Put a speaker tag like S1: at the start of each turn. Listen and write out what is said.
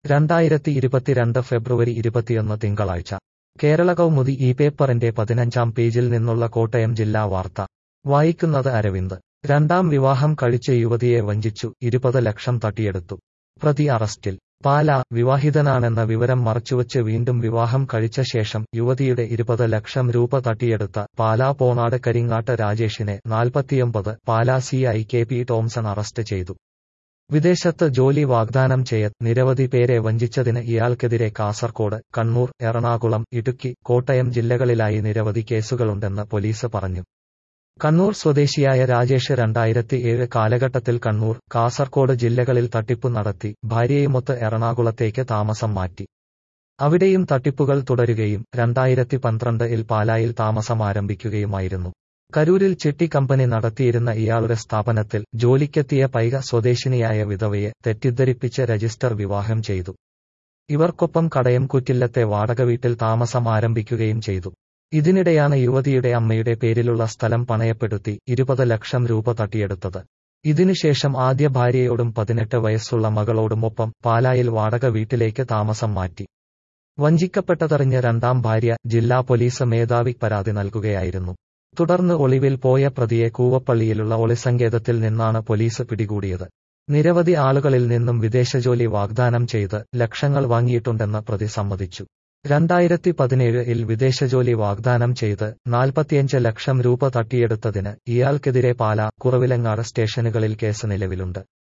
S1: രണ്ടായിരത്തി ഇരുപത്തിരണ്ട് ഫെബ്രുവരി ഇരുപത്തിയൊന്ന് തിങ്കളാഴ്ച കേരള കൗമുദി ഈ പേപ്പറിന്റെ പതിനഞ്ചാം പേജിൽ നിന്നുള്ള കോട്ടയം ജില്ലാ വാർത്ത വായിക്കുന്നത് അരവിന്ദ് രണ്ടാം വിവാഹം കഴിച്ച യുവതിയെ വഞ്ചിച്ചു ഇരുപത് ലക്ഷം തട്ടിയെടുത്തു പ്രതി അറസ്റ്റിൽ പാല വിവാഹിതനാണെന്ന വിവരം മറച്ചുവച്ച് വീണ്ടും വിവാഹം കഴിച്ച ശേഷം യുവതിയുടെ ഇരുപത് ലക്ഷം രൂപ തട്ടിയെടുത്ത പാലാ പോണാട് കരിങ്ങാട്ട് രാജേഷിനെ നാൽപ്പത്തിയൊമ്പത് Pala C I K P Tomson arrest ചെയ്തു വിദേശത്ത് ജോലി വാഗ്ദാനം ചെയ്ത് നിരവധി പേരെ വഞ്ചിച്ചതിന് ഇയാൾക്കെതിരെ കാസർകോട് കണ്ണൂർ എറണാകുളം ഇടുക്കി കോട്ടയം ജില്ലകളിലായി നിരവധി കേസുകളുണ്ടെന്ന് പോലീസ് പറഞ്ഞു കണ്ണൂർ സ്വദേശിയായ രാജേഷ് രണ്ടായിരത്തി ഏഴ് കാലഘട്ടത്തിൽ കണ്ണൂർ കാസർകോട് ജില്ലകളിൽ തട്ടിപ്പു നടത്തി ഭാര്യയുമൊത്ത് എറണാകുളത്തേക്ക് താമസം മാറ്റി അവിടെയും തട്ടിപ്പുകൾ തുടരുകയും രണ്ടായിരത്തി പന്ത്രണ്ട് ഇൽ പാലായിൽ താമസം ആരംഭിക്കുകയുമായിരുന്നു കരൂരിൽ ചിട്ടി കമ്പനി നടത്തിയിരുന്ന ഇയാളുടെ സ്ഥാപനത്തിൽ ജോലിക്കെത്തിയ പൈക സ്വദേശിനിയായ വിധവയെ തെറ്റിദ്ധരിപ്പിച്ച് രജിസ്റ്റർ വിവാഹം ചെയ്തു ഇവർക്കൊപ്പം കടയം കുറ്റില്ലത്തെ വാടക വീട്ടിൽ താമസം ആരംഭിക്കുകയും ചെയ്തു ഇതിനിടെയാണ് യുവതിയുടെ അമ്മയുടെ പേരിലുള്ള സ്ഥലം പണയപ്പെടുത്തി ഇരുപത് ലക്ഷം രൂപ തട്ടിയെടുത്തത് ഇതിനുശേഷം ആദ്യ ഭാര്യയോടും പതിനെട്ട് വയസ്സുള്ള മകളോടുമൊപ്പം പാലായിൽ വാടക വീട്ടിലേക്ക് താമസം മാറ്റി വഞ്ചിക്കപ്പെട്ടതറിഞ്ഞ രണ്ടാം ഭാര്യ ജില്ലാ പോലീസ് മേധാവി പരാതി നൽകുകയായിരുന്നു തുടർന്ന് ഒളിവിൽ പോയ പ്രതിയെ കൂവപ്പള്ളിയിലുള്ള ഒളിസങ്കേതത്തിൽ നിന്നാണ് പോലീസ് പിടികൂടിയത് നിരവധി ആളുകളിൽ നിന്നും വിദേശജോലി വാഗ്ദാനം ചെയ്ത് ലക്ഷങ്ങൾ വാങ്ങിയിട്ടുണ്ടെന്ന് പ്രതി സമ്മതിച്ചു രണ്ടായിരത്തി പതിനേഴ് ഇൽ വിദേശജോലി വാഗ്ദാനം ചെയ്ത് നാൽപ്പത്തിയഞ്ച് ലക്ഷം രൂപ തട്ടിയെടുത്തതിന് ഇയാൾക്കെതിരെ പാല കുറവിലങ്ങാട് സ്റ്റേഷനുകളിൽ കേസ് നിലവിലുണ്ട്